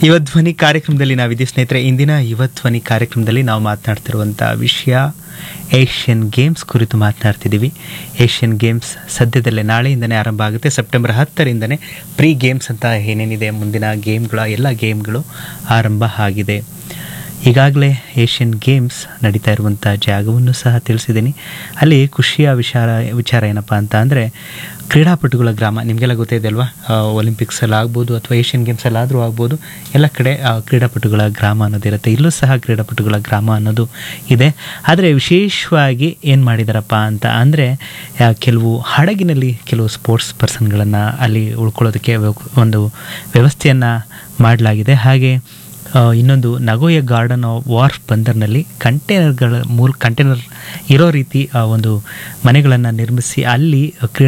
ಯುವ ಧ್ವನಿ ಕಾರ್ಯಕ್ರಮದಲ್ಲಿ ನಾವಿದ್ದೀವಿ ಸ್ನೇಹಿತರೆ ಇಂದಿನ ಯುವ ಧ್ವನಿ ಕಾರ್ಯಕ್ರಮದಲ್ಲಿ ನಾವು ಮಾತನಾಡ್ತಿರುವಂಥ ವಿಷಯ ಏಷ್ಯನ್ ಗೇಮ್ಸ್ ಕುರಿತು ಮಾತನಾಡ್ತಿದ್ದೀವಿ ಏಷ್ಯನ್ ಗೇಮ್ಸ್ ಸದ್ಯದಲ್ಲೇ ನಾಳೆಯಿಂದನೇ ಆರಂಭ ಆಗುತ್ತೆ ಸೆಪ್ಟೆಂಬರ್ ಹತ್ತರಿಂದನೇ ಪ್ರೀ ಗೇಮ್ಸ್ ಅಂತ ಏನೇನಿದೆ ಮುಂದಿನ ಗೇಮ್ಗಳ ಎಲ್ಲ ಗೇಮ್ಗಳು ಆರಂಭ ಆಗಿದೆ ಈಗಾಗಲೇ ಏಷ್ಯನ್ ಗೇಮ್ಸ್ ನಡೀತಾ ಇರುವಂಥ ಜಾಗವನ್ನು ಸಹ ತಿಳಿಸಿದ್ದೀನಿ ಅಲ್ಲಿ ಖುಷಿಯ ವಿಚಾರ ವಿಚಾರ ಏನಪ್ಪ ಅಂತ ಅಂದರೆ ಕ್ರೀಡಾಪಟುಗಳ ಗ್ರಾಮ ನಿಮಗೆಲ್ಲ ಗೊತ್ತಿದೆ ಅಲ್ವಾ ಒಲಿಂಪಿಕ್ಸಲ್ಲಿ ಆಗ್ಬೋದು ಅಥವಾ ಏಷ್ಯನ್ ಗೇಮ್ಸಲ್ಲಿ ಆದರೂ ಆಗ್ಬೋದು ಎಲ್ಲ ಕಡೆ ಆ, ಕ್ರೀಡಾಪಟುಗಳ ಗ್ರಾಮ ಅನ್ನೋದಿರುತ್ತೆ ಇಲ್ಲೂ ಸಹ ಕ್ರೀಡಾಪಟುಗಳ ಗ್ರಾಮ ಅನ್ನೋದು ಇದೆ ಆದರೆ ವಿಶೇಷವಾಗಿ ಏನು ಮಾಡಿದಾರಪ್ಪ ಅಂತ ಅಂದರೆ ಕೆಲವು ಹಡಗಿನಲ್ಲಿ ಕೆಲವು ಸ್ಪೋರ್ಟ್ಸ್ ಪರ್ಸನ್ಗಳನ್ನು ಅಲ್ಲಿ ಉಳ್ಕೊಳ್ಳೋದಕ್ಕೆ ವ್ಯವ- ಒಂದು ವ್ಯವಸ್ಥೆಯನ್ನು ಮಾಡಲಾಗಿದೆ ಹಾಗೆ ಆ, ಇನ್ನೊಂದು ನಗೋಯ ಗಾರ್ಡನ್ ವಾರ್ಫ್ ಬಂದರ್ನಲ್ಲಿ ಕಂಟೈನರ್ಗಳ ಮೂಲ ಕಂಟೈನರ್ ಇರೋ ರೀತಿ ಆ, ಒಂದು ಮನೆಗಳನ್ನು ನಿರ್ಮಿಸಿ ಅಲ್ಲಿ ಕ್ರೀಡಾ